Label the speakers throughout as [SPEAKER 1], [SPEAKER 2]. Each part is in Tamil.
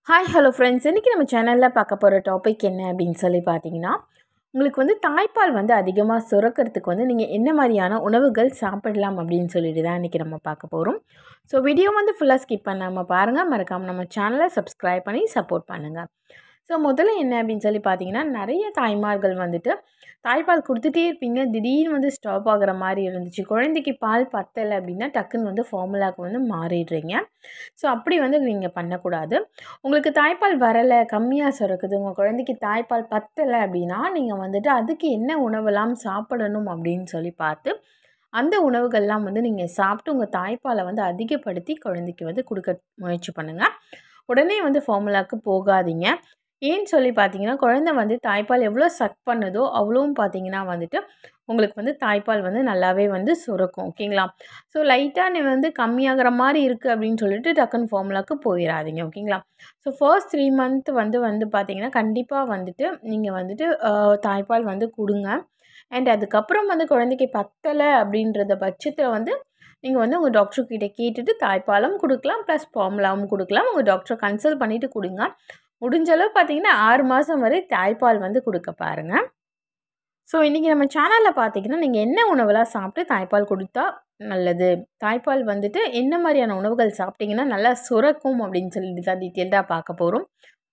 [SPEAKER 1] ஹாய் ஹலோ ஃப்ரெண்ட்ஸ் இன்றைக்கி நம்ம சேனலில் பார்க்க போகிற டாபிக் என்ன அப்படின்னு சொல்லி பார்த்தீங்கன்னா உங்களுக்கு வந்து தாய்ப்பால் வந்து அதிகமாக சுரக்கிறதுக்கு வந்து நீங்கள் என்ன மாதிரியான உணவுகள் சாப்பிடலாம் அப்படின்னு சொல்லிட்டு தான் இன்றைக்கி நம்ம பார்க்க போகிறோம் ஸோ வீடியோ வந்து ஃபுல்லாக ஸ்கிப் பண்ணாமல் பாருங்கள் மறக்காமல் நம்ம சேனலை சப்ஸ்கிரைப் பண்ணி சப்போர்ட் பண்ணுங்கள் ஸோ முதல்ல என்ன அப்படின்னு சொல்லி பார்த்தீங்கன்னா நிறைய தாய்மார்கள் வந்துட்டு தாய்ப்பால் கொடுத்துட்டே இருப்பீங்க திடீர்னு வந்து ஸ்டாப் ஆகிற மாதிரி இருந்துச்சு குழந்தைக்கு பால் பத்தலை அப்படின்னா டக்குன்னு வந்து ஃபார்முலாவுக்கு வந்து மாறிடுறீங்க ஸோ அப்படி வந்து நீங்கள் பண்ணக்கூடாது உங்களுக்கு தாய்ப்பால் வரலை கம்மியாக சுரக்குது உங்கள் குழந்தைக்கு தாய்ப்பால் பத்தலை அப்படின்னா நீங்கள் வந்துட்டு அதுக்கு என்ன உணவெல்லாம் சாப்பிடணும் அப்படின்னு சொல்லி பார்த்து அந்த உணவுகள்லாம் வந்து நீங்கள் சாப்பிட்டு உங்கள் தாய்ப்பாலை வந்து அதிகப்படுத்தி குழந்தைக்கு வந்து கொடுக்க முயற்சி பண்ணுங்கள் உடனே வந்து ஃபார்முலாவுக்கு போகாதீங்க ஏன்னு சொல்லி பார்த்தீங்கன்னா குழந்தை வந்து தாய்ப்பால் எவ்வளோ சக் பண்ணுதோ அவ்வளோவும் பார்த்தீங்கன்னா வந்துட்டு உங்களுக்கு வந்து தாய்ப்பால் வந்து நல்லாவே வந்து சுரக்கும் ஓகேங்களா ஸோ லைட்டாக நீ வந்து கம்மியாகிற மாதிரி இருக்குது அப்படின்னு சொல்லிட்டு டக்குன்னு ஃபார்முலாவுக்கு போயிடாதீங்க ஓகேங்களா ஸோ ஃபர்ஸ்ட் த்ரீ மந்த் வந்து வந்து பார்த்தீங்கன்னா கண்டிப்பாக வந்துட்டு நீங்கள் வந்துட்டு ஆஹ், தாய்ப்பால் வந்து கொடுங்க அண்ட் அதுக்கப்புறம் வந்து குழந்தைக்கு பத்தலை அப்படின்றத பட்சத்தில் வந்து நீங்கள் வந்து உங்கள் டாக்டர்கிட்ட கேட்டுட்டு தாய்ப்பாலும் கொடுக்கலாம் ப்ளஸ் ஃபார்முலாவும் கொடுக்கலாம் உங்கள் டாக்டரை கன்சல்ட் பண்ணிவிட்டு கொடுங்க முடிஞ்ச அளவு பார்த்தீங்கன்னா ஆறு மாதம் வரை தாய்ப்பால் வந்து கொடுக்க பாருங்கள் ஸோ இன்றைக்கி நம்ம சேனலில் பார்த்தீங்கன்னா நீங்கள் என்ன உணவெல்லாம் சாப்பிட்டு தாய்ப்பால் கொடுத்தா நல்லது தாய்ப்பால் வந்துட்டு என்ன மாதிரியான உணவுகள் சாப்பிட்டீங்கன்னா நல்லா சுரக்கும் அப்படின்னு சொல்லிட்டு தான் டீட்டெயில்டாக பார்க்க போகிறோம்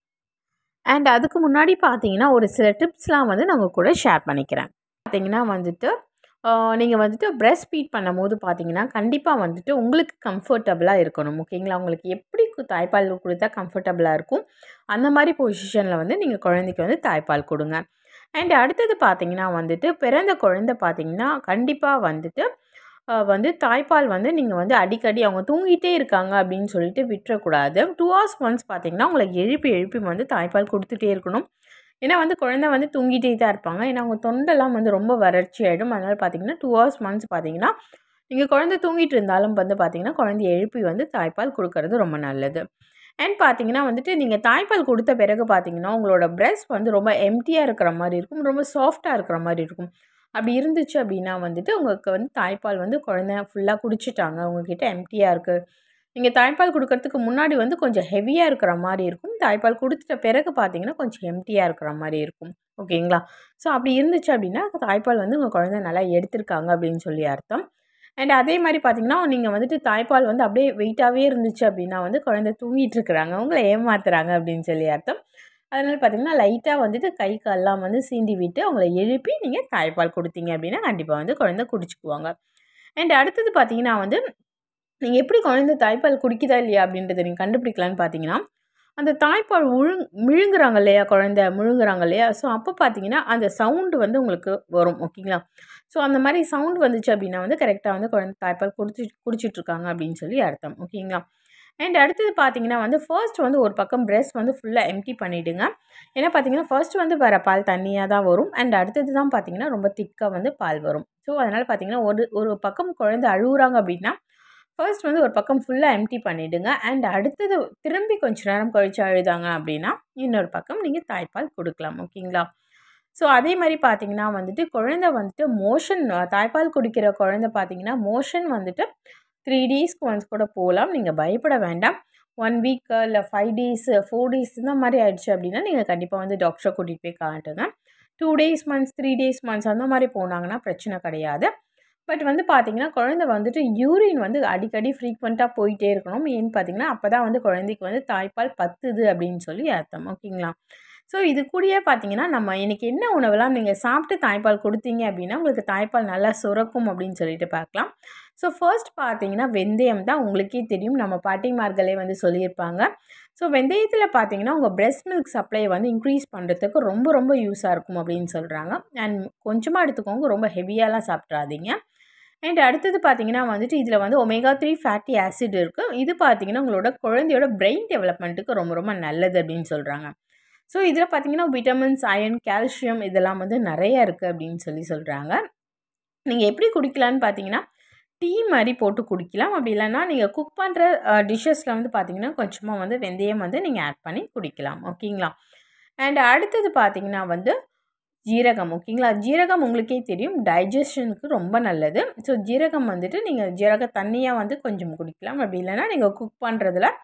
[SPEAKER 1] அண்ட் அதுக்கு முன்னாடி பார்த்தீங்கன்னா ஒரு சில டிப்ஸ்லாம் வந்து நான் உங்கள் கூட ஷேர் பண்ணிக்கிறேன் பார்த்தீங்கன்னா வந்துட்டு நீங்கள் வந்துட்டு பிரஸ்ட் ஃபீட் பண்ணும்போது பார்த்தீங்கன்னா கண்டிப்பாக வந்துட்டு உங்களுக்கு கம்ஃபர்டபுளாக இருக்கணும் ஓகேங்களா உங்களுக்கு எப்படி கு- தாய்ப்பால் கொடுத்தா கம்ஃபர்டபுளாக இருக்கும் அந்த மாதிரி பொசிஷனில் வந்து நீங்கள் குழந்தைக்கு வந்து தாய்ப்பால் கொடுங்க அண்ட் அடுத்தது பார்த்தீங்கன்னா வந்துட்டு பிறந்த குழந்தை பார்த்தீங்கன்னா கண்டிப்பாக வந்துட்டு அஹ், வந்து தாய்ப்பால் வந்து நீங்கள் வந்து அடிக்கடி அவங்க தூங்கிட்டே இருக்காங்க அப்படின்னு சொல்லிட்டு விட்டுறக்கூடாது டூ ஹவர்ஸ் ஒன்ஸ் பார்த்தீங்கன்னா உங்களை எழுப்பி எழுப்பி வந்து தாய்ப்பால் கொடுத்துட்டே இருக்கணும் ஏன்னா வந்து குழந்தை வந்து தூங்கிட்டே தான் இருப்பாங்க ஏன்னா அவங்க தொண்டெல்லாம் வந்து ரொம்ப வறட்சி ஆகிடும் அதனால் பார்த்தீங்கன்னா டூ ஹவர்ஸ் ஒன்ஸ் பார்த்தீங்கன்னா நீங்கள் குழந்தை தூங்கிட்டு இருந்தாலும் வந்து பார்த்தீங்கன்னா குழந்தைய எழுப்பி வந்து தாய்ப்பால் கொடுக்கறது ரொம்ப நல்லது அண்ட் பார்த்தீங்கன்னா வந்துட்டு நீங்கள் தாய்ப்பால் கொடுத்த பிறகு பார்த்தீங்கன்னா உங்களோட breast வந்து ரொம்ப எம்டியாக இருக்கிற மாதிரி இருக்கும் ரொம்ப சாஃப்டாக இருக்கிற மாதிரி இருக்கும் அப்படி இருந்துச்சு அப்படின்னா வந்துட்டு உங்களுக்கு வந்து தாய்ப்பால் வந்து குழந்தை ஃபுல்லாக குடிச்சிட்டாங்க உங்ககிட்ட எம்டியாக இருக்குது நீங்கள் தாய்ப்பால் கொடுக்கறதுக்கு முன்னாடி வந்து கொஞ்சம் ஹெவியாக இருக்கிற மாதிரி இருக்கும் தாய்ப்பால் கொடுத்துட்ட பிறகு பார்த்தீங்கன்னா கொஞ்சம் எம்டியாக இருக்கிற மாதிரி இருக்கும் ஓகேங்களா ஸோ அப்படி இருந்துச்சு அப்படின்னா தாய்ப்பால் வந்து உங்கள் குழந்தை நல்லா எடுத்திருக்காங்க அப்படின்னு சொல்லி அர்த்தம் அண்ட் அதே மாதிரி பார்த்தீங்கன்னா நீங்கள் வந்துட்டு தாய்ப்பால் வந்து அப்படியே வெயிட்டாகவே இருந்துச்சு அப்படின்னா வந்து குழந்தை தூங்கிட்டு இருக்கிறாங்க உங்களை ஏமாத்துறாங்க அப்படின்னு சொல்லி அர்த்தம் அதனால் பார்த்தீங்கன்னா லைட்டாக வந்துட்டு கை கால்லாம் வந்து சீண்டி விட்டு அவங்கள எழுப்பி நீங்கள் தாய்ப்பால் கொடுத்தீங்க அப்படின்னா கண்டிப்பாக வந்து குழந்தை குடிச்சுக்குவாங்க அண்ட் அடுத்தது பார்த்தீங்கன்னா வந்து நீங்கள் எப்படி குழந்தை தாய்ப்பால் குடிக்குதா இல்லையா அப்படின்றத நீங்கள் கண்டுபிடிக்கலான்னு பார்த்தீங்கன்னா அந்த தாய்ப்பால் உழுங் விழுங்குறாங்க இல்லையா குழந்தை முழுங்குறாங்க இல்லையா ஸோ அப்போ பார்த்தீங்கன்னா அந்த சவுண்டு வந்து உங்களுக்கு வரும் ஓகேங்களா ஸோ அந்த மாதிரி சவுண்ட் வந்துச்சு அப்படின்னா வந்து கரெக்டாக வந்து குழந்தை தாய்ப்பால் குடிச்சு குடிச்சிட்ருக்காங்க அப்படின்னு சொல்லி அர்த்தம் ஓகேங்களா அண்ட் அடுத்தது பார்த்தீங்கன்னா வந்து ஃபர்ஸ்ட் வந்து ஒரு பக்கம் பிரஸ்ட் வந்து ஃபுல்லாக எம்டி பண்ணிவிடுங்க ஏன்னா பார்த்தீங்கன்னா ஃபர்ஸ்ட் வந்து வர பால் தண்ணியாக தான் வரும் அண்ட் அடுத்தது தான் பார்த்தீங்கன்னா ரொம்ப திக்காக வந்து பால் வரும் ஸோ அதனால் பார்த்தீங்கன்னா ஒரு ஒரு பக்கம் குழந்தை அழுகுறாங்க அப்படின்னா ஃபர்ஸ்ட் வந்து ஒரு பக்கம் ஃபுல்லாக எம்டி பண்ணிவிடுங்க அண்ட் அடுத்தது திரும்பி கொஞ்ச நேரம் கழிச்சு அழுதாங்க அப்படின்னா இன்னொரு பக்கம் நீங்கள் தாய்ப்பால் கொடுக்கலாம் ஓகேங்களா ஸோ அதே மாதிரி பார்த்தீங்கன்னா வந்துட்டு குழந்தை வந்துட்டு மோஷன் தாய்ப்பால் குடிக்கிற குழந்தை பார்த்தீங்கன்னா மோஷன் வந்துட்டு த்ரீ டேஸ்க்கு ஒன்ஸ் கூட போகலாம் நீங்கள் பயப்பட வேண்டாம் ஒன் வீக் இல்லை ஃபைவ் டேஸ் ஃபோர் டேஸ் இந்த மாதிரி ஆயிடுச்சு அப்படின்னா நீங்கள் கண்டிப்பாக வந்து டாக்டரை கூட்டிகிட்டு போய் காட்டுங்க two days months three days months அந்த மாதிரி போனாங்கன்னா பிரச்சனை கிடையாது பட் வந்து பார்த்தீங்கன்னா குழந்தை வந்துட்டு யூரின் வந்து அடிக்கடி ஃப்ரீக்வெண்ட்டாக போயிட்டே இருக்கணும் ஏன்னு பார்த்தீங்கன்னா அப்போ தான் வந்து குழந்தைக்கு வந்து தாய்ப்பால் பத்துது அப்படின்னு சொல்லி அர்த்தம் ஓகேங்களா ஸோ இது கூடயே பார்த்தீங்கன்னா நம்ம இன்றைக்கி என்ன உணவெல்லாம் நீங்கள் சாப்பிட்டு தாய்ப்பால் கொடுத்தீங்க அப்படின்னா உங்களுக்கு தாய்ப்பால் நல்லா சுரக்கும் அப்படின்னு சொல்லிட்டு பார்க்கலாம் ஸோ ஃபர்ஸ்ட் பார்த்தீங்கன்னா வெந்தயம் தான் உங்களுக்கே தெரியும் நம்ம பாட்டிமார்களே வந்து சொல்லியிருப்பாங்க ஸோ வெந்தயத்தில் பார்த்தீங்கன்னா உங்கள் breast milk சப்ளை வந்து இன்க்ரீஸ் பண்ணுறதுக்கு ரொம்ப ரொம்ப யூஸாக இருக்கும் அப்படின்னு சொல்கிறாங்க அண்ட் கொஞ்சமாக எடுத்துக்கோங்க ரொம்ப ஹெவியாலாம் சாப்பிட்றாதீங்க அண்ட் அடுத்தது பார்த்தீங்கன்னா வந்துட்டு இதில் வந்து ஒமேகா த்ரீ ஃபேட்டி ஆசிட் இருக்குது இது பார்த்தீங்கன்னா உங்களோட குழந்தையோட பிரெயின் டெவலப்மெண்ட்டுக்கு ரொம்ப ரொம்ப நல்லது அப்படின்னு சொல்கிறாங்க ஸோ இதில் பார்த்தீங்கன்னா விட்டமின்ஸ் அயன் கால்சியம் இதெல்லாம் வந்து நிறைய இருக்குது அப்படின்னு சொல்லி சொல்கிறாங்க நீங்கள் எப்படி குடிக்கலான்னு பார்த்தீங்கன்னா டீ மாதிரி போட்டு குடிக்கலாம் அப்படி இல்லைன்னா நீங்கள் குக் பண்ணுற டிஷ்ஷஸில் வந்து பார்த்தீங்கன்னா கொஞ்சமாக வந்து வெந்தயம் வந்து நீங்கள் ஆட் பண்ணி குடிக்கலாம் ஓகேங்களா அண்ட் அடுத்தது பார்த்தீங்கன்னா வந்து ஜீரகம் ஓகேங்களா ஜீரகம் உங்களுக்கே தெரியும் டைஜஷனுக்கு ரொம்ப நல்லது ஸோ ஜீரகம் வந்துட்டு நீங்கள் ஜீரக தண்ணியாக வந்து கொஞ்சம் குடிக்கலாம் அப்படி இல்லைன்னா நீங்கள் குக் பண்ணுறதுல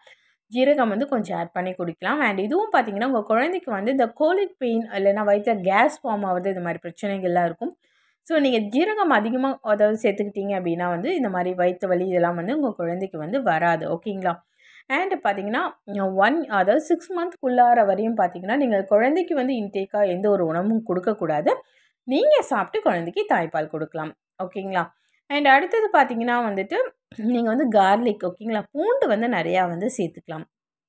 [SPEAKER 1] ஜீரகம் வந்து கொஞ்சம் ஆட் பண்ணி குடிக்கலாம் அண்ட் இதுவும் பார்த்தீங்கன்னா உங்கள் குழந்தைக்கு வந்து இந்த கோலிக் பெயின் இல்லைன்னா வயிற்றில் கேஸ் ஃபார்ம் ஆகுது இது மாதிரி பிரச்சனைகள்லாம் இருக்கும் ஸோ நீங்கள் ஜீரகம் அதிகமாக அதாவது சேர்த்துக்கிட்டீங்க அப்படின்னா வந்து இந்த மாதிரி வயிற்று வலி இதெல்லாம் வந்து உங்கள் குழந்தைக்கு வந்து வராது ஓகேங்களா அண்ட் பார்த்தீங்கன்னா ஒன் அதாவது சிக்ஸ் மந்த்க்குள்ளார வரையும் பார்த்தீங்கன்னா நீங்கள் குழந்தைக்கு வந்து இன்டேக்காக எந்த ஒரு உணவும் கொடுக்கக்கூடாது நீங்கள் சாப்பிட்டு குழந்தைக்கு தாய்ப்பால் கொடுக்கலாம் ஓகேங்களா அண்ட் அடுத்தது பார்த்தீங்கன்னா வந்துட்டு நீங்கள் வந்து கார்லிக் ஓகேங்களா பூண்டு வந்து நிறையா வந்து சேர்த்துக்கலாம்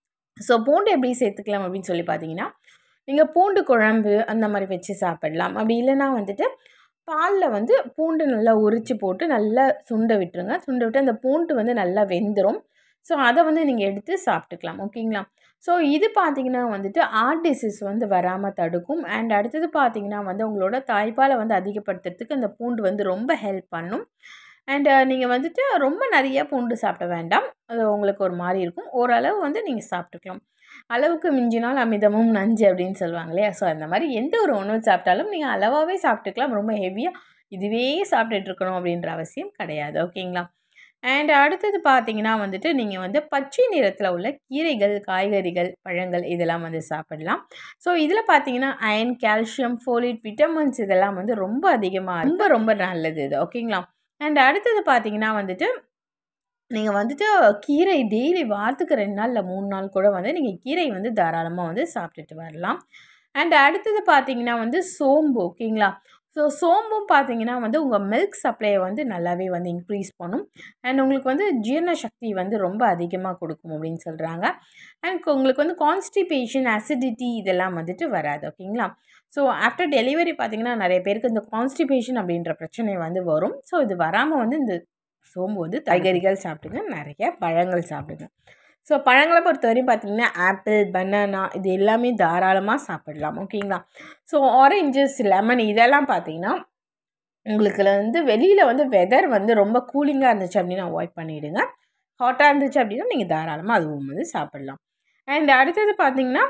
[SPEAKER 1] ஸோ பூண்டு எப்படி சேர்த்துக்கலாம் அப்படின்னு சொல்லி பார்த்தீங்கன்னா நீங்கள் பூண்டு குழம்பு அந்த மாதிரி வச்சு சாப்பிடலாம் அப்படி இல்லைன்னா வந்துட்டு பாலில் வந்து பூண்டு நல்லா உரித்து போட்டு நல்லா சுண்ட விட்டுருங்க சுண்ட விட்டு அந்த பூண்டு வந்து நல்லா வெந்துடும் ஸோ அதை வந்து நீங்கள் எடுத்து சாப்பிட்டுக்கலாம் ஓகேங்களா ஸோ இது பார்த்தீங்கன்னா வந்துட்டு ஆர்ட் டிசீஸ் வந்து வராமல் தடுக்கும் அண்ட் அடுத்தது பார்த்தீங்கன்னா வந்து உங்களோட தாய்ப்பாலை வந்து அதிகப்படுத்துறதுக்கு அந்த பூண்டு வந்து ரொம்ப ஹெல்ப் பண்ணும் அண்டு நீங்கள் வந்துட்டு ரொம்ப நிறைய பூண்டு சாப்பிட வேண்டாம் அது உங்களுக்கு ஒரு மாதிரி இருக்கும் ஓரளவு வந்து நீங்கள் சாப்பிட்டுக்கலாம் அளவுக்கு மிஞ்சினால் அமிதமும் நஞ்சு அப்படின்னு சொல்லுவாங்க இல்லையா ஸோ அந்த மாதிரி எந்த ஒரு உணவு சாப்பிட்டாலும் நீங்கள் அளவாகவே சாப்பிட்டுக்கலாம் ரொம்ப ஹெவியாக இதுவே சாப்பிட்டுட்டு இருக்கணும் அப்படின்ற அவசியம் கிடையாது ஓகேங்களா அண்ட் அடுத்தது பார்த்தீங்கன்னா வந்துட்டு நீங்கள் வந்து பச்சை நிறத்தில் உள்ள கீரைகள் காய்கறிகள் பழங்கள் இதெல்லாம் வந்து சாப்பிடலாம் ஸோ இதில் பார்த்தீங்கன்னா அயன் கால்சியம் ஃபோலிட் விட்டமின்ஸ் இதெல்லாம் வந்து ரொம்ப அதிகமாக ரொம்ப ரொம்ப நல்லது இது ஓகேங்களா அண்ட் அடுத்தது பார்த்தீங்கன்னா வந்துட்டு நீங்கள் வந்துட்டு கீரை டெய்லி வாரத்துக்கு ரெண்டு நாள் இல்லை மூணு நாள் கூட வந்து நீங்கள் கீரை வந்து தாராளமாக வந்து சாப்பிட்டுட்டு வரலாம் அண்ட் அடுத்தது பார்த்தீங்கன்னா வந்து சோம்பு ஓகேங்களா ஸோ சோம்பும் பார்த்தீங்கன்னா வந்து உங்கள் மில்க் சப்ளையை வந்து நல்லாவே வந்து இன்க்ரீஸ் பண்ணும் அண்ட் உங்களுக்கு வந்து ஜீரண சக்தி வந்து ரொம்ப அதிகமாக கொடுக்கும் அப்படின்னு சொல்கிறாங்க அண்ட் உங்களுக்கு வந்து கான்ஸ்டிபேஷன் அசிடிட்டி இதெல்லாம் வந்துட்டு வராது ஓகேங்களா ஸோ ஆஃப்டர் டெலிவரி பார்த்தீங்கன்னா நிறைய பேருக்கு இந்த கான்ஸ்டிபேஷன் அப்படின்ற பிரச்சனை வந்து வரும் ஸோ இது வராமல் வந்து இந்த சோம்பு வந்து காய்கறிகள் சாப்பிடுங்க நிறைய பழங்கள் சாப்பிடுங்க ஸோ பழங்களை பொறுத்த வரையும் பார்த்தீங்கன்னா ஆப்பிள் பனானா இது எல்லாமே தாராளமாக சாப்பிடலாம் ஓகேங்களா ஸோ ஆரஞ்சஸ் லெமன் இதெல்லாம் பார்த்தீங்கன்னா உங்களுக்கு வந்து வெளியில் வந்து வெதர் வந்து ரொம்ப கூலிங்காக இருந்துச்சு அப்படின்னு அவாய்ட் பண்ணிவிடுங்க ஹாட்டாக இருந்துச்சு அப்படின்னா நீங்கள் தாராளமாக அதுவும் வந்து சாப்பிடலாம் அண்ட் அடுத்தது பார்த்தீங்கன்னா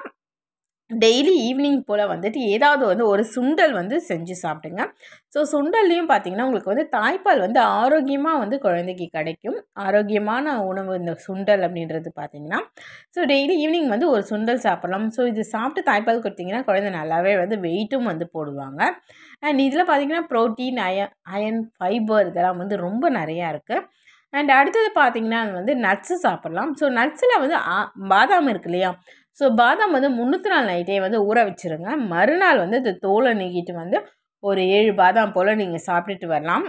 [SPEAKER 1] டெய்லி ஈவினிங் போல் வந்துட்டு ஏதாவது வந்து ஒரு சுண்டல் வந்து செஞ்சு சாப்பிடுங்க ஸோ சுண்டல்லையும் பார்த்தீங்கன்னா உங்களுக்கு வந்து தாய்ப்பால் வந்து ஆரோக்கியமாக வந்து குழந்தைக்கு கிடைக்கும் ஆரோக்கியமான உணவு இந்த சுண்டல் அப்படின்றது பார்த்தீங்கன்னா ஸோ டெய்லி ஈவினிங் வந்து ஒரு சுண்டல் சாப்பிட்லாம் ஸோ இது சாப்பிட்டு தாய்ப்பால் கொடுத்தீங்கன்னா குழந்தை நல்லாவே வந்து வெயிட்டும் வந்து போடுவாங்க அண்ட் இதில் பார்த்தீங்கன்னா ப்ரோட்டீன் அயன் அயன் ஃபைபர் இதெல்லாம் வந்து ரொம்ப நிறையா இருக்குது அண்ட் அடுத்தது பார்த்தீங்கன்னா வந்து நட்ஸு சாப்பிட்லாம் ஸோ நட்ஸில் வந்து பாதாம் இருக்கு இல்லையா ஸோ பாதாம் வந்து முந்நூற்றி நாள் நைட்டே வந்து ஊற வச்சுருங்க மறுநாள் வந்து இந்த தோலை நீக்கிட்டு வந்து ஒரு ஏழு பாதாம் போல் நீங்கள் சாப்பிட்டுட்டு வரலாம்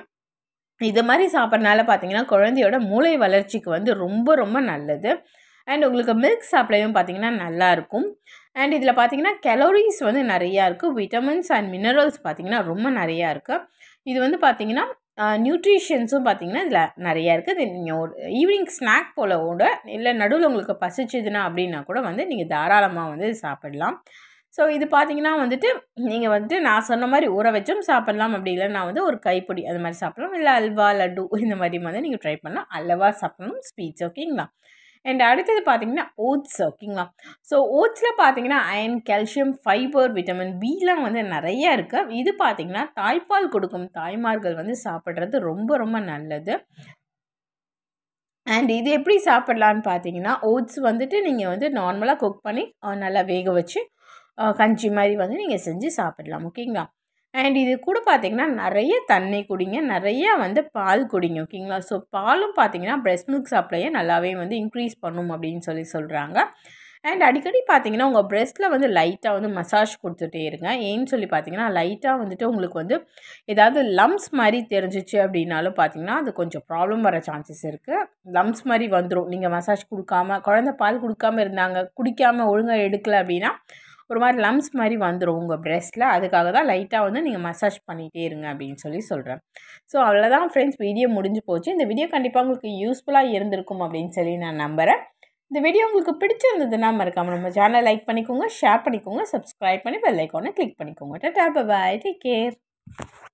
[SPEAKER 1] இது மாதிரி சாப்பிட்றனால பார்த்தீங்கன்னா குழந்தையோட மூளை வளர்ச்சிக்கு வந்து ரொம்ப ரொம்ப நல்லது அண்ட் உங்களுக்கு மில்க் சப்ளையும் பார்த்தீங்கன்னா நல்லாயிருக்கும் அண்ட் இதில் பார்த்தீங்கன்னா கலோரிஸ் வந்து நிறையா இருக்குது விட்டமின்ஸ் அண்ட் மினரல்ஸ் பார்த்தீங்கன்னா ரொம்ப நிறையா இருக்குது இது வந்து பார்த்தீங்கன்னா நியூட்ரிஷன்ஸும் பார்த்தீங்கன்னா இதில் நிறையா இருக்குது இது நீங்கள் ஒரு ஈவினிங் ஸ்நாக் போல் கூட இல்லை நடுவில் உங்களுக்கு பசிச்சுதுன்னா அப்படின்னா கூட வந்து நீங்கள் தாராளமாக வந்து சாப்பிடலாம் ஸோ இது பார்த்தீங்கன்னா வந்துட்டு நீங்கள் வந்துட்டு நான் சொன்ன மாதிரி ஊற வச்சும் சாப்பிட்லாம் அப்படி இல்லைன்னா வந்து ஒரு கைப்பிடி அது மாதிரி சாப்பிடலாம் இல்லை அல்வா லட்டு இந்த மாதிரி வந்து நீங்கள் ட்ரை பண்ணலாம் அல்வா சாப்பிடணும் ஸ்வீட்ஸ் ஓகேங்களா அண்ட் அடுத்தது பார்த்தீங்கன்னா ஓட்ஸ் ஓகேங்களா ஸோ ஓட்ஸில் பார்த்தீங்கன்னா அயன் கால்சியம் ஃபைபர் விட்டமின் பிலாம் வந்து நிறைய இருக்குது இது பார்த்தீங்கன்னா தாய்ப்பால் கொடுக்கும் தாய்மார்கள் வந்து சாப்பிட்றது ரொம்ப ரொம்ப நல்லது அண்ட் இது எப்படி சாப்பிட்லான்னு பார்த்தீங்கன்னா ஓட்ஸ் வந்துட்டு நீங்கள் வந்து நார்மலாக குக் பண்ணி நல்லா வேக வச்சு கஞ்சி மாதிரி வந்து நீங்கள் செஞ்சு சாப்பிடலாம் ஓகேங்களா அண்ட் இது கூட பார்த்தீங்கன்னா நிறைய தண்ணி குடிங்க நிறையா வந்து பால் குடிங்க ஓகேங்களா ஸோ பாலும் பார்த்தீங்கன்னா பிரெஸ்ட் மில்க் சப்ளையை நல்லாவே வந்து இன்க்ரீஸ் பண்ணும் அப்படின்னு சொல்லி சொல்கிறாங்க அண்ட் அடிக்கடி பார்த்தீங்கன்னா உங்கள் பிரெஸ்ட்டில் வந்து லைட்டாக வந்து மசாஜ் கொடுத்துட்டே இருங்க ஏன்னு சொல்லி பார்த்தீங்கன்னா லைட்டாக வந்துட்டு உங்களுக்கு வந்து ஏதாவது லம்ஸ் மாதிரி தெரிஞ்சிச்சு அப்படின்னாலும் பார்த்தீங்கன்னா அது கொஞ்சம் ப்ராப்ளம் வர சான்சஸ் இருக்குது லம்ஸ் மாதிரி வந்துடும் நீங்கள் மசாஜ் கொடுக்காம குழந்த பால் கொடுக்காம இருந்தாங்க குடிக்காமல் ஒழுங்காக எடுக்கலை அப்படின்னா ஒரு மாதிரி லம்ஸ் மாதிரி வந்துடும் உங்கள் பிரெஸ்ட்டில் அதுக்காக தான் லைட்டாக வந்து நீங்கள் மசாஜ் பண்ணிகிட்டே இருங்க அப்படின்னு சொல்லி சொல்கிறேன் ஸோ அவ்வளோதான் ஃப்ரெண்ட்ஸ் வீடியோ முடிஞ்சு போச்சு இந்த வீடியோ கண்டிப்பாக உங்களுக்கு யூஸ்ஃபுல்லாக இருந்திருக்கும் அப்படின்னு சொல்லி நான் நம்புகிறேன் இந்த வீடியோ உங்களுக்கு பிடிச்சிருந்ததுன்னா மறக்காமல் நம்ம சேனலை லைக் பண்ணிக்கோங்க ஷேர் பண்ணிக்கோங்க சப்ஸ்கிரைப் பண்ணி பெல் ஐக்கானை கிளிக் பண்ணிக்கோங்க டாட்டா பாய் டேக் கேர்